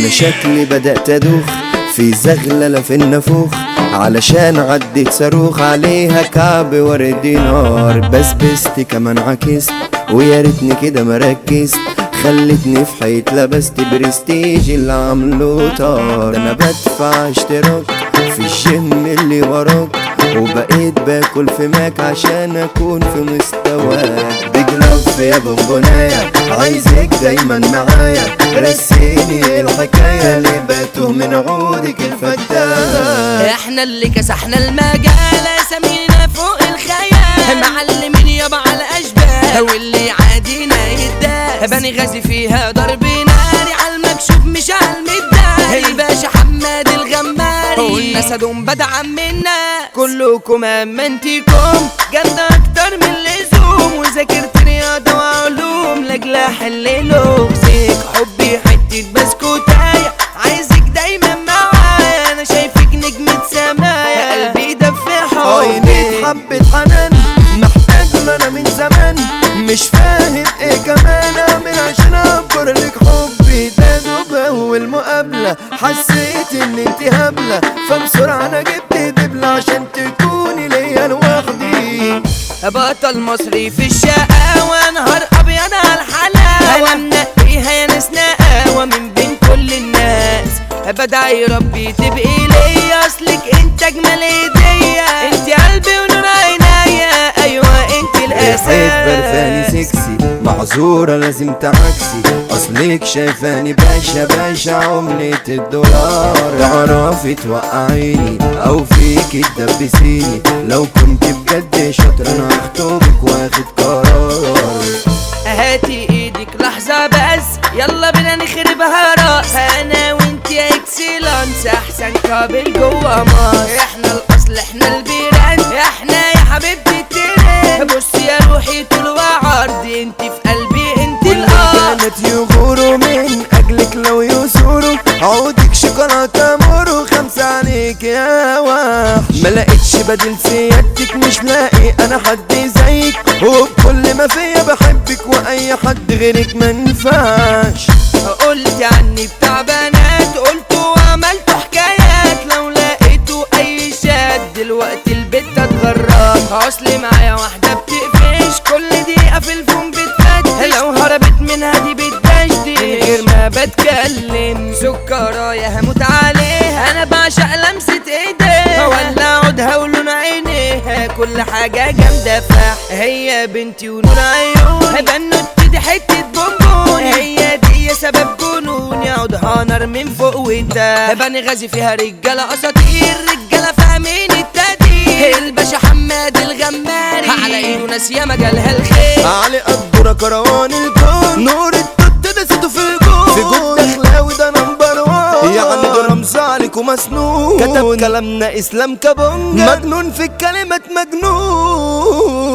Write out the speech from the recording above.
انا شكلي بدأت ادوخ في زغللة في النافوخ علشان عديت صاروخ عليها كعب ورد نار بسبست كمان عكست ويا ريتني كده مركزت خلتني في حيط لبست برستيج اللي عامله طار ده انا بدفع اشتراك في الجيم اللي وراك وبقيت باكل في ماك عشان اكون في مستواك بيج لاف يا بونبونايا عايزك دايما معايا رسيني الحكاية اللي بتوه من عودك الفتاح احنا اللي كسحنا المجال سمينا فوق الخيال معلمين يابا على الاشبال واللي عادينا يداس بني غازي فيها ضرب ناري على المكشوف مش على المداري الباشا حماد الغماري والناس ادوم بدعم منا كلكم امنتكم جامدة اكتر من اللزوم وذاكرت رياضة وعلوم لاجل احل لغزك حبي حتة بسكوتاية عايزك دايما معايا انا شايفك نجمة سمايا قلبي ده في عيني حبك حبة حنان محتاج ما انا من زمان مش فاهم ايه كمان اعمل عشان اعبر لك حبي ده دوب اول مقابلة حسيت ان انت هبلة فبسرعة انا جبت دبلة عشان تكوني ليا لوحدي بطل مصري في الشقاوة نهار ابيض على الحلاوة منقيها يا ناس نقاوة من بين كل الناس بدعي ربي تبقي ليا اصلك انت اجمل هدية انت قلبي ونور عينيا ايوه انت ريحة برفاني الاساس سكسي معذورة لازم تعكسي اصلك شايفاني باشا باشا عملة الدولار تعرفي توقعيني او فيكي تدبسيني لو كنت بجد شاطرة انا هخطبك واخد قرار هاتي ايدك لحظة بس يلا بينا نخربها راس انا وانت يا اكسلانس احسن كابل جوا مصر احنا الاصل احنا البيران احنا يا حبيبتي الترند بص يا روحي طول وعرض انت في قلبي انت الاصل كانت يغوروا من اجلك لو يسوروا عودك شوكولاتة مورو خمسة عليك يا وحش ما لقيتش بديل سيادتك مش لاقي انا حد زيك وبكل ما فيا بحبك واي حد غيرك منفعش قلت عني بتاع بنات قلت وعملت حكايات لو لقيتوا اي شات دلوقتي البت اتغرب اصلي معايا واحدة بتقفش كل دقيقة في الفون بتفتش لو هربت منها دي بتدشدش من غير ما بتكلم سكرايا هموت عليها انا بعشق لمسة ايديها ولا عودها ولون عينيها كل حاجة جامدة فح هي بنتي ونور عيون بنوت دي حتة بونبون هي دي سبب جنوني عودها نار من فوق وتحت بني غازي فيها رجالة اساطير رجالة فاهمين التقدير الباشا حماد الغماري على ايده ناس ياما جالها الخير علي قدورة كروان الكون نور التوت ده سيتو في الجون في جود دخلاوي ده نمبر وان يعني ده رمز عليك ومسنون كتب كلامنا اسلام كابونجا مجنون في الكلمات مجنون